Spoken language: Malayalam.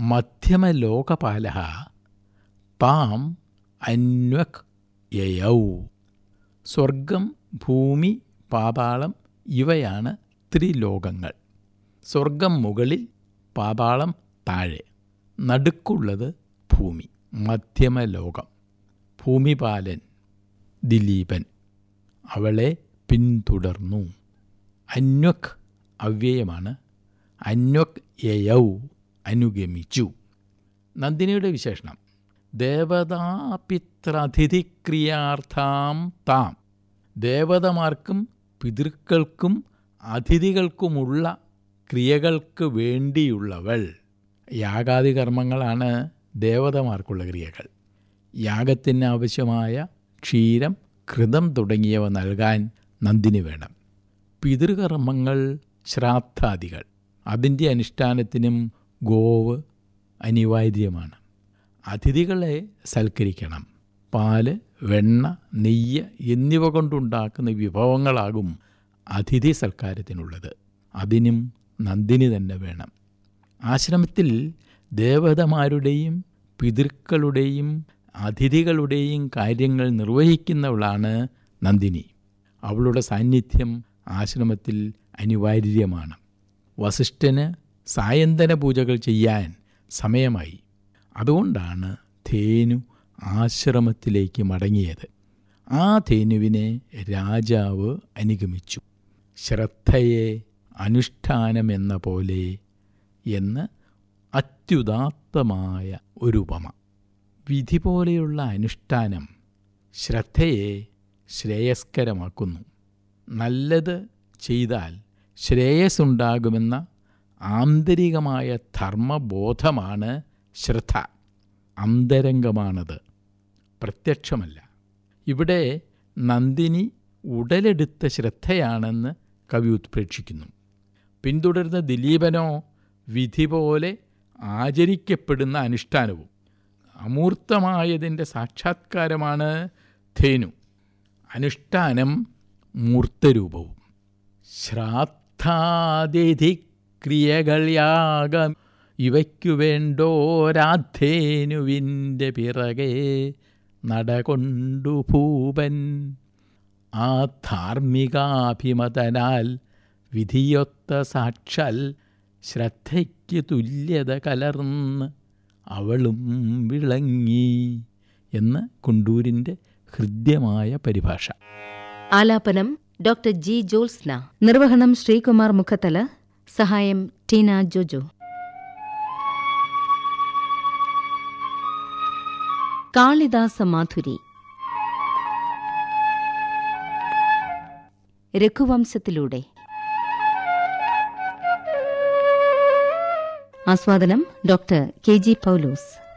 മധ്യമലോകപാല താം അന്വക് യയൗ സ്വർഗം ഭൂമി പാതാളം ഇവയാണ് ത്രിലോകങ്ങൾ സ്വർഗം മുകളിൽ പാതാളം താഴെ നടുക്കുള്ളത് ഭൂമി മധ്യമലോകം ഭൂമിപാലൻ ദിലീപൻ അവളെ പിന്തുടർന്നു അന്വക് അവ്യയമാണ് അന്വക് യയൗ അനുഗമിച്ചു നന്ദിനിയുടെ വിശേഷണം ദേവതാപിത്രതിഥിക്രിയാർത്ഥാം താം ദേവതമാർക്കും പിതൃക്കൾക്കും അതിഥികൾക്കുമുള്ള ക്രിയകൾക്ക് വേണ്ടിയുള്ളവൾ യാഗാദി കർമ്മങ്ങളാണ് ദേവതമാർക്കുള്ള ക്രിയകൾ യാഗത്തിന് ആവശ്യമായ ക്ഷീരം ഘൃതം തുടങ്ങിയവ നൽകാൻ നന്ദിനി വേണം പിതൃകർമ്മങ്ങൾ ശ്രാദ്ധാദികൾ അതിൻ്റെ അനുഷ്ഠാനത്തിനും ഗോവ് അനിവാര്യമാണ് അതിഥികളെ സൽക്കരിക്കണം പാല് വെണ്ണ നെയ്യ് എന്നിവ കൊണ്ടുണ്ടാക്കുന്ന വിഭവങ്ങളാകും അതിഥി സൽക്കാരത്തിനുള്ളത് അതിനും നന്ദിനി തന്നെ വേണം ആശ്രമത്തിൽ ദേവതമാരുടെയും പിതൃക്കളുടെയും അതിഥികളുടെയും കാര്യങ്ങൾ നിർവഹിക്കുന്നവളാണ് നന്ദിനി അവളുടെ സാന്നിധ്യം ആശ്രമത്തിൽ അനിവാര്യമാണ് വസിഷ്ഠന് സായന്തന പൂജകൾ ചെയ്യാൻ സമയമായി അതുകൊണ്ടാണ് ധേനു ആശ്രമത്തിലേക്ക് മടങ്ങിയത് ആ ധേനുവിനെ രാജാവ് അനുഗമിച്ചു ശ്രദ്ധയെ അനുഷ്ഠാനമെന്ന പോലെ എന്ന് അത്യുദാത്തമായ ഒരു ഉപമ വിധി പോലെയുള്ള അനുഷ്ഠാനം ശ്രദ്ധയെ ശ്രേയസ്കരമാക്കുന്നു നല്ലത് ചെയ്താൽ ശ്രേയസ്സുണ്ടാകുമെന്ന ആന്തരികമായ ധർമ്മബോധമാണ് ശ്രദ്ധ അന്തരംഗമാണത് പ്രത്യക്ഷമല്ല ഇവിടെ നന്ദിനി ഉടലെടുത്ത ശ്രദ്ധയാണെന്ന് കവി ഉത്പ്രേക്ഷിക്കുന്നു പിന്തുടരുന്ന ദിലീപനോ വിധി പോലെ ആചരിക്കപ്പെടുന്ന അനുഷ്ഠാനവും അമൂർത്തമായതിൻ്റെ സാക്ഷാത്കാരമാണ് ധേനു അനുഷ്ഠാനം മൂർത്തരൂപവും ശ്രാദ്ധാതിഥി ക്രിയകൾ യാഗം ഇവയ്ക്കു വേണ്ടോരാധേനുവിൻ്റെ പിറകെ നടകൊണ്ടു ഭൂപൻ ആ ധാർമ്മികാഭിമതനാൽ വിധിയൊത്ത സാക്ഷാൽ ശ്രദ്ധയ്ക്ക് തുല്യത കലർന്ന് അവളും വിളങ്ങി എന്ന് കുണ്ടൂരിൻ്റെ ഹൃദ്യമായ പരിഭാഷ ആലാപനം ഡോക്ടർ ജി ജോത്സ്ന നിർവഹണം ശ്രീകുമാർ മുഖത്തല സഹായം ടീന ജോജോ കാളിദാസ മാധുരി രഘുവംശത്തിലൂടെ ആസ്വാദനം ഡോക്ടർ കെ ജി പൗലോസ്